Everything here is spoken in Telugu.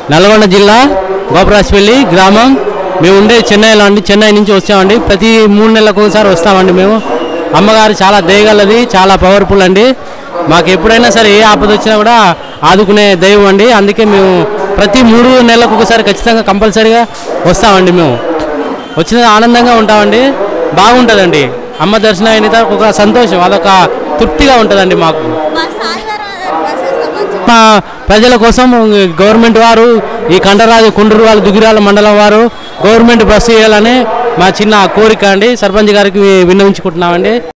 నల్గొండ జిల్లా గోపరాజపల్లి గ్రామం మేము ఉండే చెన్నైలో అండి చెన్నై నుంచి వచ్చామండి ప్రతి మూడు నెలలకు ఒకసారి వస్తామండి మేము అమ్మగారు చాలా దయగలది చాలా పవర్ఫుల్ అండి మాకు ఎప్పుడైనా సరే ఏ ఆపద వచ్చినా కూడా ఆదుకునే దైవం అండి అందుకే మేము ప్రతి మూడు నెలలకు ఒకసారి ఖచ్చితంగా కంపల్సరీగా వస్తామండి మేము వచ్చిన ఆనందంగా ఉంటామండి బాగుంటుందండి అమ్మ దర్శనం అయిన తర్వాత ఒక సంతోషం అదొక తృప్తిగా ఉంటుందండి మాకు మా సాయివారం బస్సెస్ సంబంధించి మా ప్రజల కోసం గవర్నమెంట్ వారు ఈ కండరాజు కుండ్రువాల దుగిరాల మండలం వారు గవర్నమెంట్ బస్సు వేయాలని మా చిన్న కోరిక అండి సర్పంచ్ గారికి విన్నవించుకుంటున్నామండి